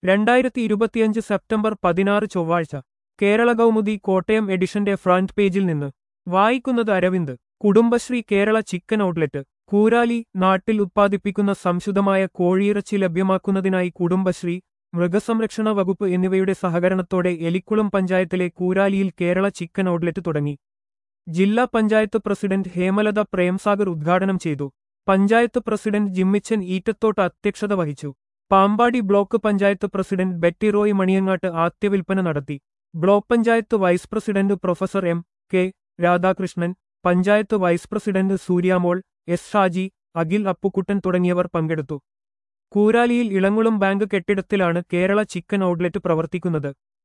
രണ്ടായിരത്തി ഇരുപത്തിയഞ്ച് സെപ്റ്റംബർ പതിനാറ് ചൊവ്വാഴ്ച കേരള കൗമുദി കോട്ടയം എഡിഷന്റെ ഫ്രണ്ട് പേജിൽ നിന്ന് വായിക്കുന്നത് അരവിന്ദ് കുടുംബശ്രീ കേരള ചിക്കൻ ഔട്ട്ലെറ്റ് കൂരാലി നാട്ടിൽ ഉത്പാദിപ്പിക്കുന്ന സംശുദ്ധമായ കോഴിയിറച്ചി ലഭ്യമാക്കുന്നതിനായി കുടുംബശ്രീ മൃഗസംരക്ഷണ വകുപ്പ് എന്നിവയുടെ സഹകരണത്തോടെ എലിക്കുളം പഞ്ചായത്തിലെ കൂരാലിയിൽ കേരള ചിക്കൻ ഔട്ട്ലെറ്റ് തുടങ്ങി ജില്ലാ പഞ്ചായത്ത് പ്രസിഡന്റ് ഹേമലത പ്രേംസാഗർ ഉദ്ഘാടനം ചെയ്തു പഞ്ചായത്ത് പ്രസിഡന്റ് ജിമ്മിച്ചൻ ഈറ്റത്തോട്ട് അധ്യക്ഷത വഹിച്ചു പാമ്പാടി ബ്ലോക്ക് പഞ്ചായത്ത് പ്രസിഡന്റ് ബെറ്റി റോയ് മണിയങ്ങാട്ട് ആദ്യവിൽപ്പന നടത്തി block panchayat vice president professor M K Radhakrishnan panchayat vice president Suryamol S Shaji Akhil Appukuttan തുടങ്ങിയവർ പങ്കെടുത്തു കൂരാലിയിൽ ഇളങ്കുളം ബാങ്ക് കെട്ടിടത്തിലാണ് കേരള ചിക്കൻ ഔട്ട്ലെറ്റ് പ്രവർത്തിക്കുന്നത്